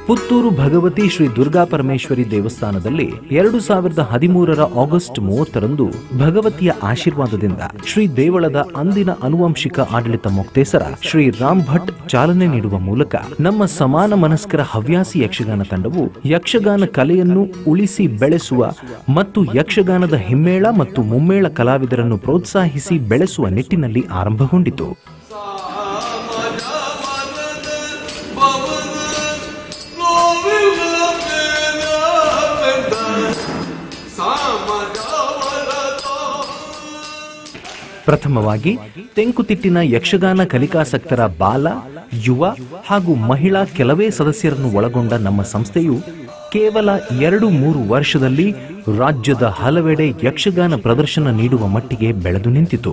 ಪುತ್ತೂರು ಭಗವತಿ ಶ್ರೀ ದುರ್ಗಾ ಪರಮೇಶ್ವರಿ ದೇವಸ್ಥಾನದಲ್ಲಿ ಎರಡು ಸಾವಿರದ ಹದಿಮೂರರ ಆಗಸ್ಟ್ ಮೂವತ್ತರಂದು ಭಗವತಿಯ ಆಶೀರ್ವಾದದಿಂದ ಶ್ರೀ ದೇವಳದ ಅಂದಿನ ಅನುವಂಶಿಕ ಆಡಳಿತ ಮೊಕ್ತೇಸರ ಶ್ರೀ ರಾಮ್ ಭಟ್ ಚಾಲನೆ ನೀಡುವ ಮೂಲಕ ನಮ್ಮ ಸಮಾನ ಮನಸ್ಕರ ಹವ್ಯಾಸಿ ಯಕ್ಷಗಾನ ತಂಡವು ಯಕ್ಷಗಾನ ಕಲೆಯನ್ನು ಉಳಿಸಿ ಬೆಳೆಸುವ ಮತ್ತು ಯಕ್ಷಗಾನದ ಹಿಮ್ಮೇಳ ಮತ್ತು ಮುಮ್ಮೇಳ ಕಲಾವಿದರನ್ನು ಪ್ರೋತ್ಸಾಹಿಸಿ ಬೆಳೆಸುವ ನಿಟ್ಟಿನಲ್ಲಿ ಆರಂಭಗೊಂಡಿತು ಪ್ರಥಮವಾಗಿ ತೆಂಕುತಿಟ್ಟಿನ ಯಕ್ಷಗಾನ ಕಲಿಕಾಸಕ್ತರ ಬಾಲ ಯುವ ಹಾಗೂ ಮಹಿಳಾ ಕೆಲವೇ ಸದಸ್ಯರನ್ನು ಒಳಗೊಂಡ ನಮ್ಮ ಸಂಸ್ಥೆಯು ಕೇವಲ ಎರಡು ಮೂರು ವರ್ಷದಲ್ಲಿ ರಾಜ್ಯದ ಹಲವೆಡೆ ಯಕ್ಷಗಾನ ಪ್ರದರ್ಶನ ನೀಡುವ ಮಟ್ಟಿಗೆ ಬೆಳೆದು ನಿಂತಿತು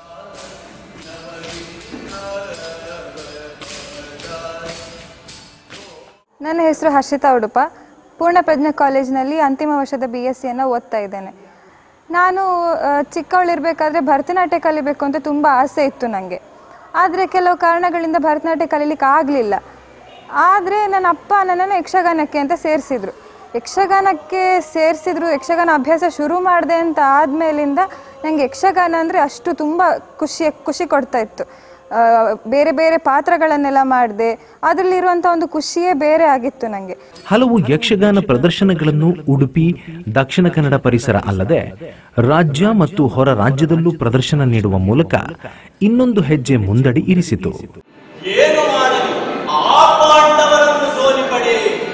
ನನ್ನ ಹೆಸರು ಹರ್ಷಿತಾ ಉಡುಪ ಪೂರ್ಣಪ್ರಜ್ಞಾ ಕಾಲೇಜಿನಲ್ಲಿ ಅಂತಿಮ ವರ್ಷದ ಬಿ ಎಸ್ ಸಿಯನ್ನು ಓದ್ತಾ ಇದ್ದೇನೆ ನಾನು ಆ, ಚಿಕ್ಕವಳಿರ್ಬೇಕಾದ್ರೆ ಭರತನಾಟ್ಯ ಕಲಿಬೇಕು ಅಂತ ತುಂಬ ಆಸೆ ಇತ್ತು ನನಗೆ ಆದರೆ ಕೆಲವು ಕಾರಣಗಳಿಂದ ಭರತನಾಟ್ಯ ಕಲೀಲಿಕ್ಕೆ ಆಗಲಿಲ್ಲ ಆದರೆ ನನ್ನ ಅಪ್ಪ ನನ್ನನ್ನು ಯಕ್ಷಗಾನಕ್ಕೆ ಅಂತ ಸೇರಿಸಿದ್ರು ಯಕ್ಷಗಾನಕ್ಕೆ ಸೇರಿಸಿದ್ರು ಯಕ್ಷಗಾನ ಅಭ್ಯಾಸ ಶುರು ಮಾಡಿದೆ ಅಂತ ಆದಮೇಲಿಂದ ನನಗೆ ಯಕ್ಷಗಾನ ಅಂದರೆ ಅಷ್ಟು ತುಂಬ ಖುಷಿ ಖುಷಿ ಕೊಡ್ತಾ ಇತ್ತು ಆ, ಬೇರೆ ಬೇರೆ ಪಾತ್ರಗಳನ್ನೆಲ್ಲ ಮಾಡಿದೆ ಅದರಲ್ಲಿರುವಂಥ ಒಂದು ಖುಷಿಯೇ ಬೇರೆ ಆಗಿತ್ತು ನನಗೆ ಹಲವು ಯಕ್ಷಗಾನ ಪ್ರದರ್ಶನಗಳನ್ನು ಉಡುಪಿ ದಕ್ಷಿಣ ಕನ್ನಡ ಪರಿಸರ ಅಲ್ಲದೆ ರಾಜ್ಯ ಮತ್ತು ಹೊರ ರಾಜ್ಯದಲ್ಲೂ ಪ್ರದರ್ಶನ ನೀಡುವ ಮೂಲಕ ಇನ್ನೊಂದು ಹೆಜ್ಜೆ ಮುಂದಡಿ ಇರಿಸಿತು ಏನು ಮಾಡಲಿ ಆ ಪಾಂಡವರನ್ನು ಸೋಲಿಪಡೆ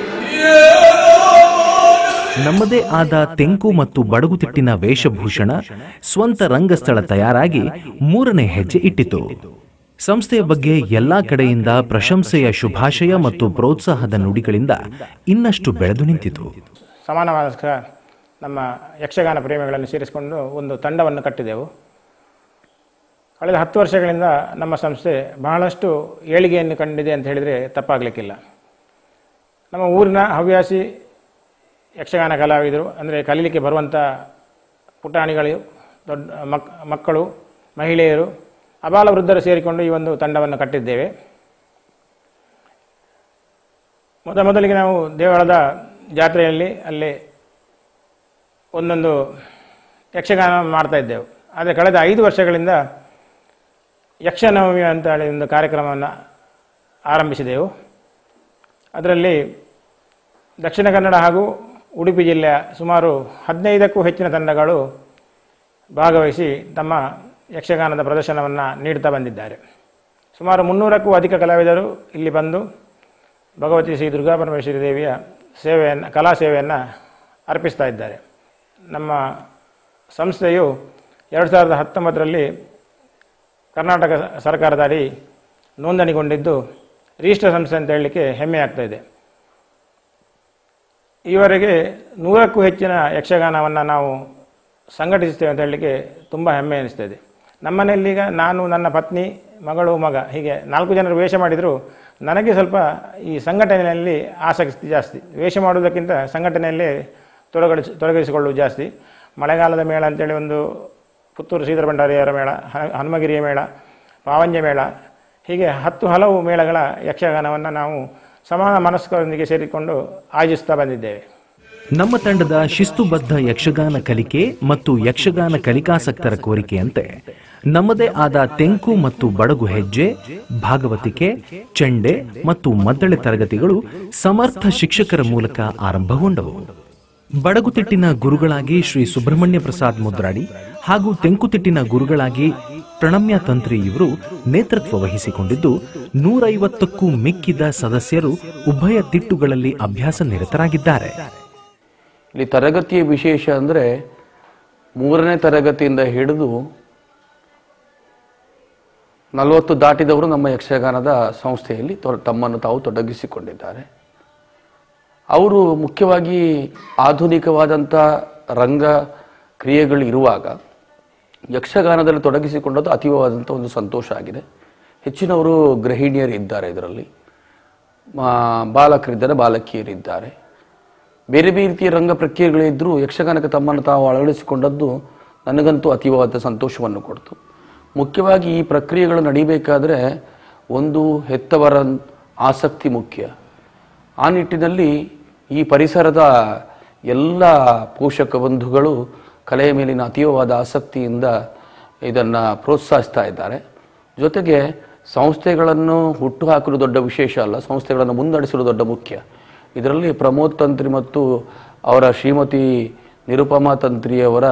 ನಮ್ಮದೇ ಆದ ತೆಂಕು ಮತ್ತು ಬಡಗುತಿಟ್ಟಿನ ವೇಷಭೂಷಣ ಸ್ವಂತ ರಂಗಸ್ಥಳ ತಯಾರಾಗಿ ಮೂರನೇ ಹೆಜ್ಜೆ ಇಟ್ಟಿತು ಸಂಸ್ಥೆಯ ಬಗ್ಗೆ ಎಲ್ಲಾ ಕಡೆಯಿಂದ ಪ್ರಶಂಸೆಯ ಶುಭಾಶಯ ಮತ್ತು ಪ್ರೋತ್ಸಾಹದ ನುಡಿಗಳಿಂದ ಇನ್ನಷ್ಟು ಬೆಳೆದು ನಿಂತಿತು ಸಮಾನ ಮನಸ್ಕ ನಮ್ಮ ಯಕ್ಷಗಾನ ಪ್ರೇಮಿಗಳನ್ನು ಸೇರಿಸಿಕೊಂಡು ಒಂದು ತಂಡವನ್ನು ಕಟ್ಟಿದೆವು ಕಳೆದ ಹತ್ತು ವರ್ಷಗಳಿಂದ ನಮ್ಮ ಸಂಸ್ಥೆ ಬಹಳಷ್ಟು ಏಳಿಗೆಯನ್ನು ಕಂಡಿದೆ ಅಂತ ಹೇಳಿದರೆ ತಪ್ಪಾಗಲಿಕ್ಕಿಲ್ಲ ನಮ್ಮ ಊರಿನ ಹವ್ಯಾಸಿ ಯಕ್ಷಗಾನ ಕಲಾವಿದರು ಅಂದರೆ ಕಲೀಲಿಕ್ಕೆ ಬರುವಂಥ ಪುಟಾಣಿಗಳು ದೊಡ್ಡ ಮಕ್ ಮಕ್ಕಳು ಮಹಿಳೆಯರು ಅಬಾಲ ವೃದ್ಧರು ಸೇರಿಕೊಂಡು ಈ ಒಂದು ತಂಡವನ್ನು ಕಟ್ಟಿದ್ದೇವೆ ಮೊದ ಮೊದಲಿಗೆ ನಾವು ದೇವಳದ ಜಾತ್ರೆಯಲ್ಲಿ ಅಲ್ಲಿ ಒಂದೊಂದು ಯಕ್ಷಗಾನ ಮಾಡ್ತಾ ಇದ್ದೆವು ಆದರೆ ಕಳೆದ ಐದು ವರ್ಷಗಳಿಂದ ಯಕ್ಷನವಮಿ ಅಂತ ಹೇಳಿ ಒಂದು ಕಾರ್ಯಕ್ರಮವನ್ನು ಆರಂಭಿಸಿದೆವು ಅದರಲ್ಲಿ ದಕ್ಷಿಣ ಕನ್ನಡ ಹಾಗೂ ಉಡುಪಿ ಜಿಲ್ಲೆಯ ಸುಮಾರು ಹದಿನೈದಕ್ಕೂ ಹೆಚ್ಚಿನ ತಂಡಗಳು ಭಾಗವಹಿಸಿ ತಮ್ಮ ಯಕ್ಷಗಾನದ ಪ್ರದರ್ಶನವನ್ನು ನೀಡ್ತಾ ಬಂದಿದ್ದಾರೆ ಸುಮಾರು ಮುನ್ನೂರಕ್ಕೂ ಅಧಿಕ ಕಲಾವಿದರು ಇಲ್ಲಿ ಬಂದು ಭಗವತಿ ಶ್ರೀ ದುರ್ಗಾ ಪರಮೇಶ್ವರಿ ದೇವಿಯ ಸೇವೆಯನ್ನು ಕಲಾ ಸೇವೆಯನ್ನು ಅರ್ಪಿಸ್ತಾ ಇದ್ದಾರೆ ನಮ್ಮ ಸಂಸ್ಥೆಯು ಎರಡು ಸಾವಿರದ ಹತ್ತೊಂಬತ್ತರಲ್ಲಿ ಕರ್ನಾಟಕ ಸರ್ಕಾರದ ಅಡಿ ನೋಂದಣಿಗೊಂಡಿದ್ದು ರಿಜಿಸ್ಟರ್ ಸಂಸ್ಥೆ ಅಂತ ಹೇಳಲಿಕ್ಕೆ ಹೆಮ್ಮೆ ಆಗ್ತಾ ಇದೆ ಈವರೆಗೆ ನೂರಕ್ಕೂ ಹೆಚ್ಚಿನ ಯಕ್ಷಗಾನವನ್ನು ನಾವು ಸಂಘಟಿಸ್ತೇವೆ ಅಂತ ಹೇಳಲಿಕ್ಕೆ ತುಂಬ ಹೆಮ್ಮೆ ಅನಿಸ್ತಾ ಇದೆ ನಮ್ಮನೆಯಲ್ಲೀಗ ನಾನು ನನ್ನ ಪತ್ನಿ ಮಗಳು ಮಗ ಹೀಗೆ ನಾಲ್ಕು ಜನರು ವೇಷ ಮಾಡಿದರೂ ನನಗೆ ಸ್ವಲ್ಪ ಈ ಸಂಘಟನೆಯಲ್ಲಿ ಆಸಕ್ತಿ ಜಾಸ್ತಿ ವೇಷ ಮಾಡುವುದಕ್ಕಿಂತ ಸಂಘಟನೆಯಲ್ಲೇ ತೊಡಗಡಿಸಿ ತೊಡಗಿಸಿಕೊಳ್ಳುವುದು ಜಾಸ್ತಿ ಮಳೆಗಾಲದ ಮೇಳ ಅಂತೇಳಿ ಒಂದು ಪುತ್ತೂರು ಶ್ರೀಧರ ಭಂಡಾರಿಯವರ ಮೇಳ ಹ- ಹನುಮಗಿರಿಯ ಮೇಳ ಪಾವಂಜ ಮೇಳ ಹೀಗೆ ಹತ್ತು ಹಲವು ಮೇಳಗಳ ಯಕ್ಷಗಾನವನ್ನು ನಾವು ಸಮಾನ ಮನಸ್ಕರೊಂದಿಗೆ ಸೇರಿಕೊಂಡು ಆಯೋಜಿಸ್ತಾ ಬಂದಿದ್ದೇವೆ ನಮ್ಮ ತಂಡದ ಶಿಸ್ತುಬದ್ಧ ಯಕ್ಷಗಾನ ಕಲಿಕೆ ಮತ್ತು ಯಕ್ಷಗಾನ ಕಲಿಕಾಸಕ್ತರ ಕೋರಿಕೆಯಂತೆ ನಮ್ಮದೇ ಆದ ತೆಂಕು ಮತ್ತು ಬಡಗು ಹೆಜ್ಜೆ ಭಾಗವತಿಕೆ ಚೆಂಡೆ ಮತ್ತು ಮದ್ದಳೆ ತರಗತಿಗಳು ಸಮರ್ಥ ಶಿಕ್ಷಕರ ಮೂಲಕ ಆರಂಭಗೊಂಡವು ಬಡಗುತಿಟ್ಟಿನ ಗುರುಗಳಾಗಿ ಶ್ರೀ ಸುಬ್ರಹ್ಮಣ್ಯ ಪ್ರಸಾದ್ ಮುದ್ರಾಡಿ ಹಾಗೂ ತೆಂಕುತಿಟ್ಟಿನ ಗುರುಗಳಾಗಿ ಪ್ರಣಮ್ಯ ತಂತ್ರಿ ಇವರು ನೇತೃತ್ವ ವಹಿಸಿಕೊಂಡಿದ್ದು ನೂರೈವತ್ತಕ್ಕೂ ಮಿಕ್ಕಿದ ಸದಸ್ಯರು ಉಭಯ ತಿಟ್ಟುಗಳಲ್ಲಿ ಅಭ್ಯಾಸ ನಿರತರಾಗಿದ್ದಾರೆ ಇಲ್ಲಿ ತರಗತಿಯ ವಿಶೇಷ ಅಂದರೆ ಮೂರನೇ ತರಗತಿಯಿಂದ ಹಿಡಿದು ನಲವತ್ತು ದಾಟಿದವರು ನಮ್ಮ ಯಕ್ಷಗಾನದ ಸಂಸ್ಥೆಯಲ್ಲಿ ತೊ- ತಮ್ಮನ್ನು ತಾವು ತೊಡಗಿಸಿಕೊಂಡಿದ್ದಾರೆ ಅವರು ಮುಖ್ಯವಾಗಿ ಆಧುನಿಕವಾದಂಥ ರಂಗ ಕ್ರಿಯೆಗಳು ಇರುವಾಗ ಯಕ್ಷಗಾನದಲ್ಲಿ ತೊಡಗಿಸಿಕೊಂಡದ್ದು ಅತೀವವಾದಂಥ ಒಂದು ಸಂತೋಷ ಆಗಿದೆ ಹೆಚ್ಚಿನವರು ಗೃಹಿಣಿಯರು ಇದ್ದಾರೆ ಇದರಲ್ಲಿ ಮಾ- ಬಾಲಕರಿದ್ದಾರೆ ಬಾಲಕಿಯರಿದ್ದಾರೆ ಬೇರೆ ಬೇರೆ ರೀತಿಯ ರಂಗ ಪ್ರಕ್ರಿಯೆಗಳಿದ್ದರೂ ಯಕ್ಷಗಾನಕ್ಕೆ ತಮ್ಮನ್ನು ತಾವು ಅಳವಡಿಸಿಕೊಂಡದ್ದು ನನಗಂತೂ ಅತೀವವಾದ ಸಂತೋಷವನ್ನು ಕೊಡ್ತು ಮುಖ್ಯವಾಗಿ ಈ ಪ್ರಕ್ರಿಯೆಗಳು ನಡೀಬೇಕಾದ್ರೆ ಒಂದು ಹೆತ್ತವರ ಆಸಕ್ತಿ ಮುಖ್ಯ ಆ ನಿಟ್ಟಿನಲ್ಲಿ ಈ ಪರಿಸರದ ಎಲ್ಲ ಪೋಷಕ ಬಂಧುಗಳು ಕಲೆಯ ಮೇಲಿನ ಅತೀವವಾದ ಆಸಕ್ತಿಯಿಂದ ಇದನ್ನು ಪ್ರೋತ್ಸಾಹಿಸ್ತಾ ಇದ್ದಾರೆ ಜೊತೆಗೆ ಸಂಸ್ಥೆಗಳನ್ನು ಹುಟ್ಟುಹಾಕಲು ದೊಡ್ಡ ವಿಶೇಷ ಅಲ್ಲ ಸಂಸ್ಥೆಗಳನ್ನು ಮುನ್ನಡೆಸಲು ದೊಡ್ಡ ಮುಖ್ಯ ಇದರಲ್ಲಿ ಪ್ರಮೋದ್ ತಂತ್ರಿ ಮತ್ತು ಅವರ ಶ್ರೀಮತಿ ನಿರುಪಮಾ ತಂತ್ರಿಯವರ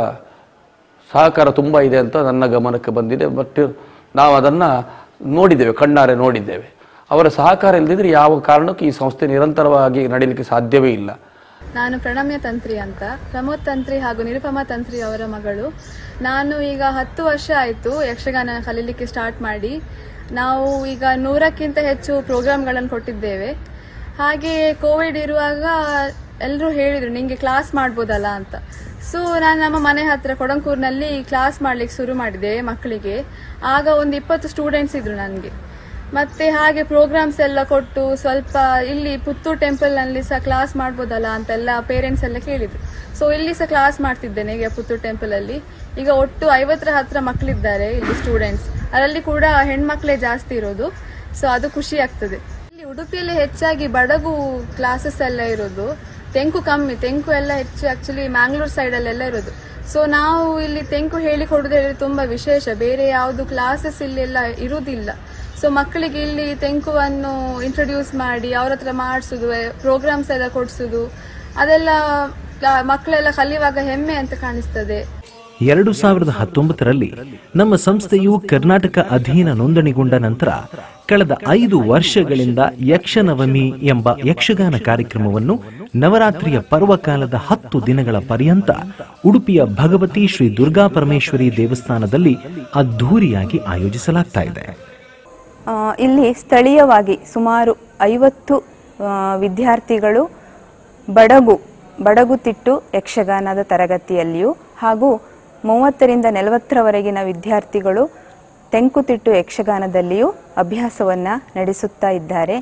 ಸಹಕಾರ ತುಂಬ ಇದೆ ಅಂತ ನನ್ನ ಗಮನಕ್ಕೆ ಬಂದಿದೆ ಬಟ್ ನಾವು ಅದನ್ನು ನೋಡಿದ್ದೇವೆ ಕಣ್ಣಾರೆ ನೋಡಿದ್ದೇವೆ ಅವರ ಸಹಕಾರ ಇಲ್ಲದಿದ್ದರೆ ಯಾವ ಕಾರಣಕ್ಕೂ ಈ ಸಂಸ್ಥೆ ನಿರಂತರವಾಗಿ ನಡೀಲಿಕ್ಕೆ ಸಾಧ್ಯವೇ ಇಲ್ಲ ನಾನು ಪ್ರಣಮ್ಯ ತಂತ್ರಿ ಅಂತ ಪ್ರಮೋದ್ ತಂತ್ರಿ ಹಾಗೂ ನಿರುಪಮಾ ತಂತ್ರಿ ಅವರ ಮಗಳು ನಾನು ಈಗ ಹತ್ತು ವರ್ಷ ಆಯಿತು ಯಕ್ಷಗಾನ ಕಲೀಲಿಕ್ಕೆ ಸ್ಟಾರ್ಟ್ ಮಾಡಿ ನಾವು ಈಗ ನೂರಕ್ಕಿಂತ ಹೆಚ್ಚು ಪ್ರೋಗ್ರಾಮ್ಗಳನ್ನು ಕೊಟ್ಟಿದ್ದೇವೆ ಹಾಗೆ ಕೋವಿಡ್ ಇರುವಾಗ ಎಲ್ಲರೂ ಹೇಳಿದರು ನಿಂಗೆ ಕ್ಲಾಸ್ ಮಾಡ್ಬೋದಲ್ಲ ಅಂತ ಸೊ ನಾನು ನಮ್ಮ ಮನೆ ಹತ್ರ ಕೊಡಂಕೂರಿನಲ್ಲಿ ಕ್ಲಾಸ್ ಮಾಡ್ಲಿಕ್ಕೆ ಶುರು ಮಾಡಿದೆ ಮಕ್ಕಳಿಗೆ ಆಗ ಒಂದು ಇಪ್ಪತ್ತು ಸ್ಟೂಡೆಂಟ್ಸ್ ಇದ್ರು ನನಗೆ ಮತ್ತೆ ಹಾಗೆ ಪ್ರೋಗ್ರಾಮ್ಸ್ ಎಲ್ಲ ಕೊಟ್ಟು ಸ್ವಲ್ಪ ಇಲ್ಲಿ ಪುತ್ತೂರು ಟೆಂಪಲ್ ನಲ್ಲಿ ಸಹ ಕ್ಲಾಸ್ ಮಾಡ್ಬೋದಲ್ಲ ಅಂತೆಲ್ಲ ಪೇರೆಂಟ್ಸ್ ಎಲ್ಲ ಕೇಳಿದ್ರು ಸೊ ಇಲ್ಲಿ ಸಹ ಕ್ಲಾಸ್ ಮಾಡ್ತಿದ್ದೇನೆ ಈಗ ಪುತ್ತೂರು ಟೆಂಪಲ್ ಅಲ್ಲಿ ಈಗ ಒಟ್ಟು ಐವತ್ತರ ಹತ್ರ ಮಕ್ಕಳಿದ್ದಾರೆ ಇಲ್ಲಿ ಸ್ಟೂಡೆಂಟ್ಸ್ ಅದರಲ್ಲಿ ಕೂಡ ಹೆಣ್ಮಕ್ಳೇ ಜಾಸ್ತಿ ಇರೋದು ಸೊ ಅದು ಖುಷಿ ಆಗ್ತದೆ ಇಲ್ಲಿ ಉಡುಪಿಯಲ್ಲಿ ಹೆಚ್ಚಾಗಿ ಬಡಗು ಕ್ಲಾಸಸ್ ಎಲ್ಲ ಇರೋದು ತೆಂಕು ಕಮ್ಮಿ ತೆಂಕು ಎಲ್ಲ ಹೆಚ್ಚು ಆಕ್ಚುಲಿ ಮ್ಯಾಂಗ್ಳೂರ್ ಸೈಡ್ ಅಲ್ಲೆಲ್ಲ ಇರೋದು ಸೊ ನಾವು ಇಲ್ಲಿ ತೆಂಕು ಹೇಳಿ ಕೊಡುದು ಹೇಳಿದ್ರೆ ತುಂಬಾ ವಿಶೇಷ ಬೇರೆ ಯಾವುದು ಕ್ಲಾಸಸ್ ಇಲ್ಲೆಲ್ಲ ಇರುವುದಿಲ್ಲ ಸೊ ಮಕ್ಕಳಿಗೆ ಇಲ್ಲಿ ತೆಂಕುವನ್ನು ಇಂಟ್ರೊಡ್ಯೂಸ್ ಮಾಡಿ ಅವ್ರ ಹತ್ರ ಮಾಡಿಸುದು ಪ್ರೋಗ್ರಾಮ್ಸ್ ಎಲ್ಲ ಕೊಡಿಸುದು ಅದೆಲ್ಲ ಕ್ಲಾ- ಮಕ್ಕಳೆಲ್ಲ ಕಲಿಯುವಾಗ ಹೆಮ್ಮೆ ಅಂತ ಕಾಣಿಸ್ತದೆ ಎರಡು ಸಾವಿರದ ಹತ್ತೊಂಬತ್ತರಲ್ಲಿ ನಮ್ಮ ಸಂಸ್ಥೆಯು ಕರ್ನಾಟಕ ಅಧೀನ ನೋಂದಣಿಗೊಂಡ ನಂತರ ಕಳೆದ ಐದು ವರ್ಷಗಳಿಂದ ಯಕ್ಷನವಮಿ ಎಂಬ ಯಕ್ಷಗಾನ ಕಾರ್ಯಕ್ರಮವನ್ನು ನವರಾತ್ರಿಯ ಪರ್ವಕಾಲದ ಹತ್ತು ದಿನಗಳ ಪರ್ಯಂತ ಉಡುಪಿಯ ಭಗವತಿ ಶ್ರೀ ದುರ್ಗಾ ಪರಮೇಶ್ವರಿ ದೇವಸ್ಥಾನದಲ್ಲಿ ಅದ್ಧೂರಿಯಾಗಿ ಆಯೋಜಿಸಲಾಗ್ತಾ ಇದೆ ಆ, ಇಲ್ಲಿ ಸ್ಥಳೀಯವಾಗಿ ಸುಮಾರು ಐವತ್ತು ಆ, ವಿದ್ಯಾರ್ಥಿಗಳು ಬಡಗು ಬಡಗುತಿಟ್ಟು ಯಕ್ಷಗಾನದ ತರಗತಿಯಲ್ಲಿಯೂ ಹಾಗೂ ಮೂವತ್ತರಿಂದ ನಲವತ್ತರವರೆಗಿನ ವಿದ್ಯಾರ್ಥಿಗಳು ತೆಂಕುತಿಟ್ಟು ಯಕ್ಷಗಾನದಲ್ಲಿಯೂ ಅಭ್ಯಾಸವನ್ನು ನಡೆಸುತ್ತಾ ಇದ್ದಾರೆ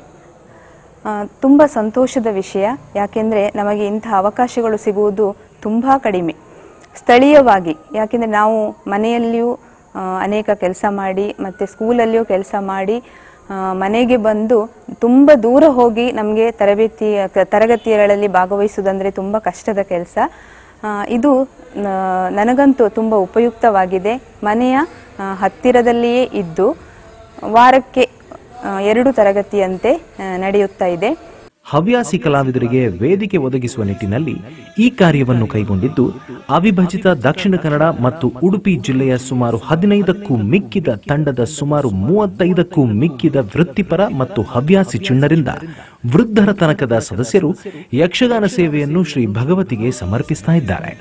ತುಂಬ ಸಂತೋಷದ ವಿಷಯ ಯಾಕೆಂದರೆ ನಮಗೆ ಇಂಥ ಅವಕಾಶಗಳು ಸಿಗುವುದು ತುಂಬ ಕಡಿಮೆ ಸ್ಥಳೀಯವಾಗಿ ಯಾಕೆಂದರೆ ನಾವು ಮನೆಯಲ್ಲಿಯೂ ಆ, ಅನೇಕ ಕೆಲಸ ಮಾಡಿ ಮತ್ತು ಸ್ಕೂಲಲ್ಲಿಯೂ ಕೆಲಸ ಮಾಡಿ ಆ, ಮನೆಗೆ ಬಂದು ತುಂಬ ದೂರ ಹೋಗಿ ನಮಗೆ ತರಬೇತಿ ಕ- ತರಗತಿಗಳಲ್ಲಿ ಭಾಗವಹಿಸುವುದಂದರೆ ತುಂಬ ಕಷ್ಟದ ಕೆಲಸ ಇದು ಆ, ನನಗಂತೂ ತುಂಬ ಉಪಯುಕ್ತವಾಗಿದೆ ಮನೆಯ ಆ, ಹತ್ತಿರದಲ್ಲಿಯೇ ಇದ್ದು ವಾರಕ್ಕೆ ಆ, ಎರಡು ತರಗತಿಯಂತೆ ಆ, ನಡೆಯುತ್ತಾ ಇದೆ ಹವ್ಯಾಸಿ ಕಲಾವಿದರಿಗೆ ವೇದಿಕೆ ಒದಗಿಸುವ ನಿಟ್ಟಿನಲ್ಲಿ ಈ ಕಾರ್ಯವನ್ನು ಕೈಗೊಂಡಿದ್ದು ಅವಿಭಜಿತ ದಕ್ಷಿಣ ಕನ್ನಡ ಮತ್ತು ಉಡುಪಿ ಜಿಲ್ಲೆಯ ಸುಮಾರು ಹದಿನೈದಕ್ಕೂ ಮಿಕ್ಕಿದ ತಂಡದ ಸುಮಾರು ಮೂವತ್ತೈದಕ್ಕೂ ಮಿಕ್ಕಿದ ವೃತ್ತಿಪರ ಮತ್ತು ಹವ್ಯಾಸಿ ಚಿಣ್ಣರಿಂದ ವೃದ್ಧರ ತನಕದ ಸದಸ್ಯರು ಯಕ್ಷಗಾನ ಸೇವೆಯನ್ನು ಶ್ರೀ ಭಗವತಿಗೆ ಸಮರ್ಪಿಸ್ತಾ ಇದ್ದಾರೆ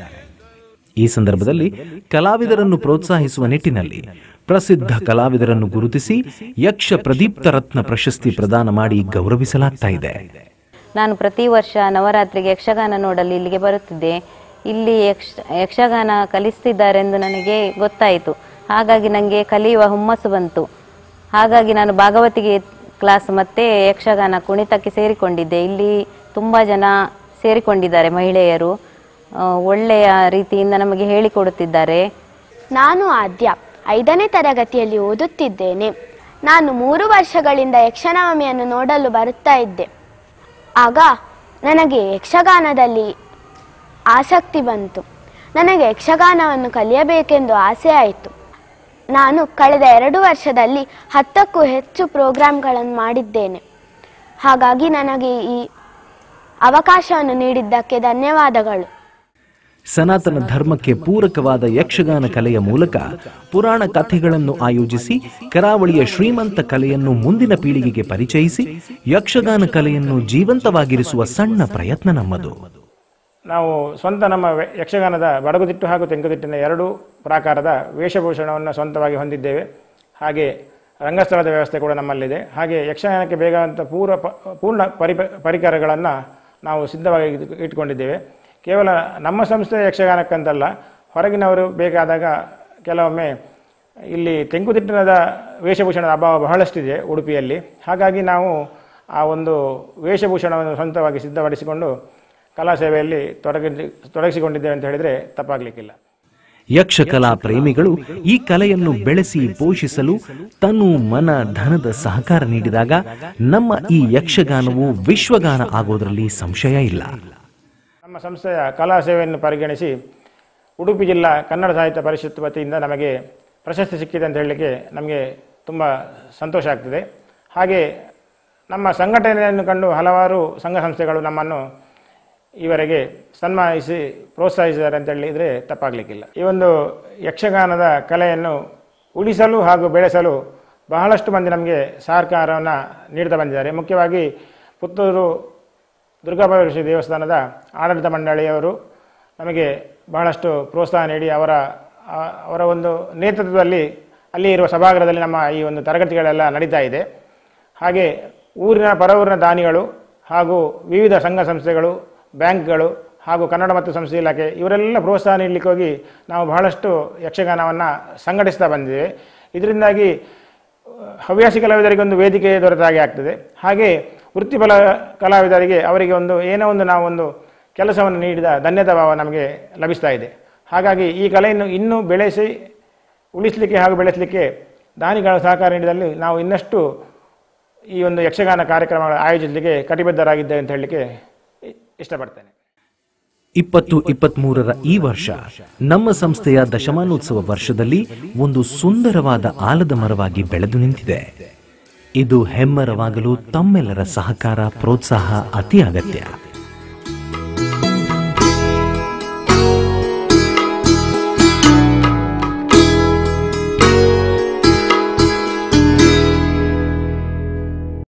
ಈ ಸಂದರ್ಭದಲ್ಲಿ ಕಲಾವಿದರನ್ನು ಪ್ರೋತ್ಸಾಹಿಸುವ ನಿಟ್ಟಿನಲ್ಲಿ ಪ್ರಸಿದ್ಧ ಕಲಾವಿದರನ್ನು ಗುರುತಿಸಿ ಯಕ್ಷ ಪ್ರದೀಪ್ತ ರತ್ನ ಪ್ರಶಸ್ತಿ ಪ್ರದಾನ ಮಾಡಿ ಗೌರವಿಸಲಾಗ್ತಾ ಇದೆ ನಾನು ಪ್ರತಿ ವರ್ಷ ನವರಾತ್ರಿಗೆ ಯಕ್ಷಗಾನ ನೋಡಲು ಇಲ್ಲಿಗೆ ಬರುತ್ತಿದ್ದೆ ಇಲ್ಲಿ ಯಕ್ಷ ಯಕ್ಷಗಾನ ಕಲಿಸ್ತಿದ್ದಾರೆಂದು ನನಗೆ ಗೊತ್ತಾಯಿತು ಹಾಗಾಗಿ ನನಗೆ ಕಲಿಯುವ ಹುಮ್ಮಸ್ಸು ಬಂತು ಹಾಗಾಗಿ ನಾನು ಭಾಗವತಿಗೆ ಕ್ಲಾಸ್ ಮತ್ತೆ ಯಕ್ಷಗಾನ ಕುಣಿತಕ್ಕೆ ಸೇರಿಕೊಂಡಿದ್ದೆ ಇಲ್ಲಿ ತುಂಬ ಜನ ಸೇರಿಕೊಂಡಿದ್ದಾರೆ ಮಹಿಳೆಯರು ಆ, ಒಳ್ಳೆಯ ರೀತಿಯಿಂದ ನಮಗೆ ಹೇಳಿಕೊಡುತ್ತಿದ್ದಾರೆ ನಾನು ಆದ್ಯ ಐದನೇ ತರಗತಿಯಲ್ಲಿ ಓದುತ್ತಿದ್ದೇನೆ ನಾನು ಮೂರು ವರ್ಷಗಳಿಂದ ಯಕ್ಷನವಮಿಯನ್ನು ನೋಡಲು ಬರುತ್ತಾ ಇದ್ದೆ ಆಗ ನನಗೆ ಯಕ್ಷಗಾನದಲ್ಲಿ ಆಸಕ್ತಿ ಬಂತು ನನಗೆ ಯಕ್ಷಗಾನವನ್ನು ಕಲಿಯಬೇಕೆಂದು ಆಸೆ ಆಯಿತು ನಾನು ಕಳೆದ ಎರಡು ವರ್ಷದಲ್ಲಿ ಹತ್ತಕ್ಕೂ ಹೆಚ್ಚು ಪ್ರೋಗ್ರಾಂಗಳನ್ನು ಮಾಡಿದ್ದೇನೆ ಹಾಗಾಗಿ ನನಗೆ ಈ ಅವಕಾಶವನ್ನು ನೀಡಿದ್ದಕ್ಕೆ ಧನ್ಯವಾದಗಳು ಸನಾತನ ಧರ್ಮಕ್ಕೆ ಪೂರಕವಾದ ಯಕ್ಷಗಾನ ಕಲೆಯ ಮೂಲಕ ಪುರಾಣ ಕಥೆಗಳನ್ನು ಆಯೋಜಿಸಿ ಕರಾವಳಿಯ ಶ್ರೀಮಂತ ಕಲೆಯನ್ನು ಮುಂದಿನ ಪೀಳಿಗೆಗೆ ಪರಿಚಯಿಸಿ ಯಕ್ಷಗಾನ ಕಲೆಯನ್ನು ಜೀವಂತವಾಗಿರಿಸುವ ಸಣ್ಣ ಪ್ರಯತ್ನ ನಮ್ಮದು ನಾವು ಸ್ವಂತ ನಮ್ಮ ವೆ- ಯಕ್ಷಗಾನದ ಬಡಗುತಿಟ್ಟು ಹಾಗೂ ತೆಂಕುತಿಟ್ಟಿನ ಎರಡೂ ಪ್ರಾಕಾರದ ವೇಷಭೂಷಣವನ್ನು ಸ್ವಂತವಾಗಿ ಹೊಂದಿದ್ದೇವೆ ಹಾಗೆ ರಂಗಸ್ಥಳದ ವ್ಯವಸ್ಥೆ ಕೂಡ ನಮ್ಮಲ್ಲಿದೆ ಹಾಗೆ ಯಕ್ಷಗಾನಕ್ಕೆ ಬೇಕಾದಂಥ ಪೂರ್ವ ಪ ಪೂರ್ಣ ಪರಿ ಪರಿಕರಗಳನ್ನು ನಾವು ಸಿದ್ಧವಾಗಿ ಇಟ್- ಇಟ್ಕೊಂಡಿದ್ದೇವೆ ಕೇವಲ ನಮ್ಮ ಸಂಸ್ಥೆ ಯಕ್ಷಗಾನಕ್ಕಂತಲ್ಲ ಹೊರಗಿನವರು ಬೇಕಾದಾಗ ಕೆಲವೊಮ್ಮೆ ಇಲ್ಲಿ ತೆಂಕುತಿಟ್ಟಿನದ ವೇಷಭೂಷಣದ ಅಭಾವ ಬಹಳಷ್ಟಿದೆ ಉಡುಪಿಯಲ್ಲಿ ಹಾಗಾಗಿ ನಾವು ಆ ಒಂದು ವೇಷಭೂಷಣವನ್ನು ಸ್ವಂತವಾಗಿ ಸಿದ್ಧಪಡಿಸಿಕೊಂಡು ಕಲಾ ಸೇವೆಯಲ್ಲಿ ತೊಡಗಿ ತೊಡಗಿಸಿಕೊಂಡಿದ್ದೇವೆ ಅಂತ ಹೇಳಿದರೆ ತಪ್ಪಾಗಲಿಕ್ಕಿಲ್ಲ ಯಕ್ಷಕಲಾ ಪ್ರೇಮಿಗಳು ಈ ಕಲೆಯನ್ನು ಬೆಳೆಸಿ ಪೋಷಿಸಲು ತನು ಮನ ಧನದ ಸಹಕಾರ ನೀಡಿದಾಗ ನಮ್ಮ ಈ ಯಕ್ಷಗಾನವು ವಿಶ್ವಗಾನ ಆಗೋದ್ರಲ್ಲಿ ಸಂಶಯ ಇಲ್ಲ ನಮ್ಮ ಸಂಸ್ಥೆಯ ಕಲಾ ಸೇವೆಯನ್ನು ಪರಿಗಣಿಸಿ ಉಡುಪಿ ಜಿಲ್ಲಾ ಕನ್ನಡ ಸಾಹಿತ್ಯ ಪರಿಷತ್ ವತಿಯಿಂದ ನಮಗೆ ಪ್ರಶಸ್ತಿ ಸಿಕ್ಕಿದೆ ಅಂತ ಹೇಳಲಿಕ್ಕೆ ನಮಗೆ ತುಂಬ ಸಂತೋಷ ಆಗ್ತಿದೆ ಹಾಗೆ ನಮ್ಮ ಸಂಘಟನೆಯನ್ನು ಕಂಡು ಹಲವಾರು ಸಂಘ ಸಂಸ್ಥೆಗಳು ನಮ್ಮನ್ನು ಈವರೆಗೆ ಸನ್ಮಾನಿಸಿ ಪ್ರೋತ್ಸಾಹಿಸಿದ್ದಾರೆ ಅಂತ ಹೇಳಿದರೆ ತಪ್ಪಾಗಲಿಕ್ಕಿಲ್ಲ ಈ ಒಂದು ಯಕ್ಷಗಾನದ ಕಲೆಯನ್ನು ಉಳಿಸಲು ಹಾಗೂ ಬೆಳೆಸಲು ಬಹಳಷ್ಟು ಮಂದಿ ನಮಗೆ ಸಹಕಾರವನ್ನು ನೀಡ್ತಾ ಬಂದಿದ್ದಾರೆ ಮುಖ್ಯವಾಗಿ ಪುತ್ತೂರು ದುರ್ಗಾಪರಮೇಶ್ವರಿ ದೇವಸ್ಥಾನದ ಆಡಳಿತ ಮಂಡಳಿಯವರು ನಮಗೆ ಬಹಳಷ್ಟು ಪ್ರೋತ್ಸಾಹ ನೀಡಿ ಅವರ ಆ- ಅವರ ಒಂದು ನೇತೃತ್ವದಲ್ಲಿ ಅಲ್ಲಿ ಇರುವ ಸಭಾಗೃಹದಲ್ಲಿ ನಮ್ಮ ಈ ಒಂದು ತರಗತಿಗಳೆಲ್ಲ ನಡೀತಾ ಇದೆ ಹಾಗೆ ಊರಿನ ಪರವೂರಿನ ದಾನಿಗಳು ಹಾಗೂ ವಿವಿಧ ಸಂಘ ಸಂಸ್ಥೆಗಳು ಬ್ಯಾಂಕ್ಗಳು ಹಾಗೂ ಕನ್ನಡ ಮತ್ತು ಸಂಸ್ಥೆ ಇಲಾಖೆ ಇವರೆಲ್ಲ ಪ್ರೋತ್ಸಾಹ ನೀಡಲಿಕ್ಕೆ ಹೋಗಿ ನಾವು ಬಹಳಷ್ಟು ಯಕ್ಷಗಾನವನ್ನು ಸಂಘಟಿಸ್ತಾ ಬಂದಿದ್ದೇವೆ ಇದರಿಂದಾಗಿ ಹವ್ಯಾಸಿ ಕಲಾವಿದರಿಗೆ ಒಂದು ವೇದಿಕೆ ದೊರೆತ ಹಾಗೆ ಆಗ್ತದೆ ಹಾಗೆ ವೃತ್ತಿಪರ ಕಲಾವಿದರಿಗೆ ಅವರಿಗೆ ಒಂದು ಏನೋ ಒಂದು ನಾವು ಒಂದು ಕೆಲಸವನ್ನು ನೀಡಿದ ಧನ್ಯತಾ ಭಾವ ನಮಗೆ ಲಭಿಸ್ತಾ ಇದೆ ಹಾಗಾಗಿ ಈ ಕಲೆಯನ್ನು ಇನ್ನೂ ಬೆಳೆಸಿ ಉಳಿಸಲಿಕ್ಕೆ ಹಾಗೂ ಬೆಳೆಸಲಿಕ್ಕೆ ದಾನಿಗಳ ಸಹಕಾರ ನೀಡಿದಲ್ಲಿ ನಾವು ಇನ್ನಷ್ಟು ಈ ಒಂದು ಯಕ್ಷಗಾನ ಕಾರ್ಯಕ್ರಮಗಳ ಆಯೋಜಿಸಲಿಕ್ಕೆ ಕಟಿಬದ್ಧರಾಗಿದ್ದೇವೆ ಅಂತ ಹೇಳಲಿಕ್ಕೆ ಇ- ಇಷ್ಟಪಡ್ತೇನೆ ಇಪ್ಪತ್ತು ಇಪ್ಪತ್ಮೂರರ ಈ ವರ್ಷ ನಮ್ಮ ಸಂಸ್ಥೆಯ ದಶಮಾನೋತ್ಸವ ವರ್ಷದಲ್ಲಿ ಒಂದು ಸುಂದರವಾದ ಆಲದ ಮರವಾಗಿ ಬೆಳೆದು ನಿಂತಿದೆ ಇದು ಹೆಮ್ಮರವಾಗಲು ತಮ್ಮೆಲ್ಲರ ಸಹಕಾರ ಪ್ರೋತ್ಸಾಹ ಅತಿ ಅಗತ್ಯ